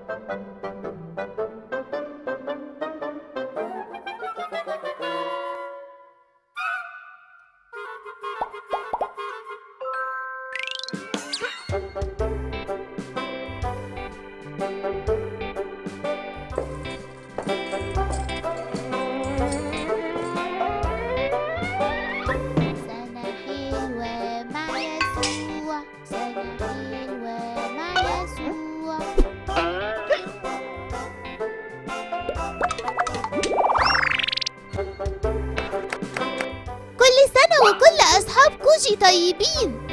سنة حلوة مع يسوع سنة حلوة مع يسوع كل سنة وكل أصحاب كوجي طيبين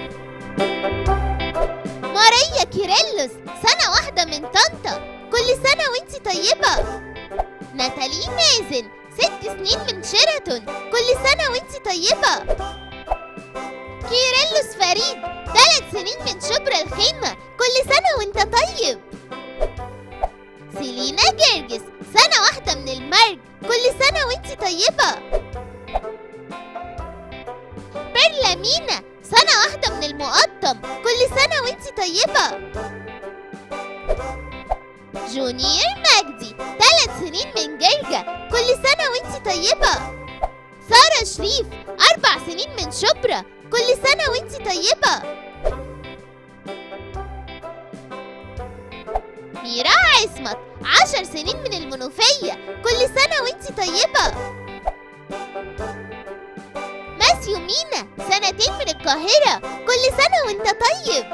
ماريا كيرلس سنة واحدة من طنطا كل سنة وانتي طيبة ناتالي مازن ست سنين من شيراتون كل سنة وانتي طيبة كيرلس فريد ثلاث سنين من شبرا الخيمة كل سنة وانت طيب سيلينا جرجس سنة واحدة من المرج كل سنة وانتي طيبة بيرلا مينا سنة واحدة من المقطم كل سنة وانتي طيبة جونيور مجدي ثلاث سنين من جرجة كل سنة وانتي طيبة سارة شريف أربع سنين من شبرا كل سنة وانتي طيبة ميرا عصمت عشر سنين من المنوفية كل سنة وانتي طيبة ماسيو مينا سنتين من القاهرة كل سنة وانت طيب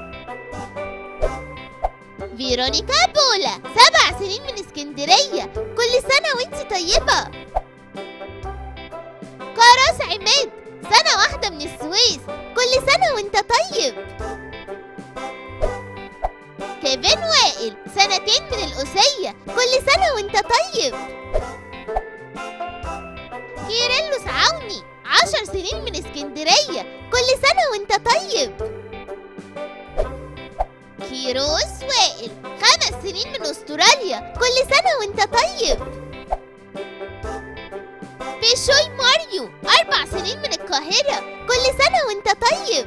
فيرونيكا بولا سبع سنين من اسكندرية كل سنة وانتي طيبة كراس عماد سنة واحدة من السويس كل سنة وانت طيب كيفن وائل سنتين من القسية كل سنة وانت طيب كيرلس عوني عشر سنين من اسكندرية كل سنة وانت طيب كيروس وائل خمس سنين من استراليا كل سنة وانت طيب بيشوي ماريو أربع سنين من القاهرة كل سنة وانت طيب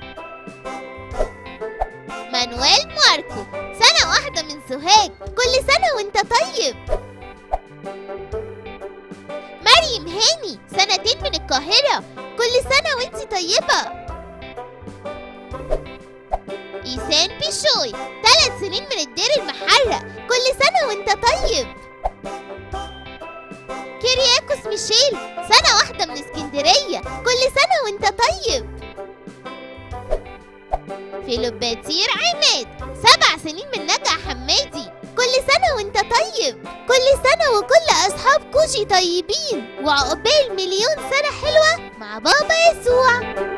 مانويل ماركو سنة واحدة من سوهاج كل سنة وانت طيب مريم هاني سنتين من القاهرة كل سنة وانت طيبة إيسان بيشوي ثلاث سنين من الدير المحرق كل سنة وانت طيب كيرياكوس ميشيل سنة واحدة من اسكندرية كل سنة وانت طيب فيلوباتير عماد سبع سنين من نجع حمادي كل سنة وانت طيب كل سنة وكل أصحاب كوجي طيبين وعقبال مليون سنة حلوة مع بابا يسوع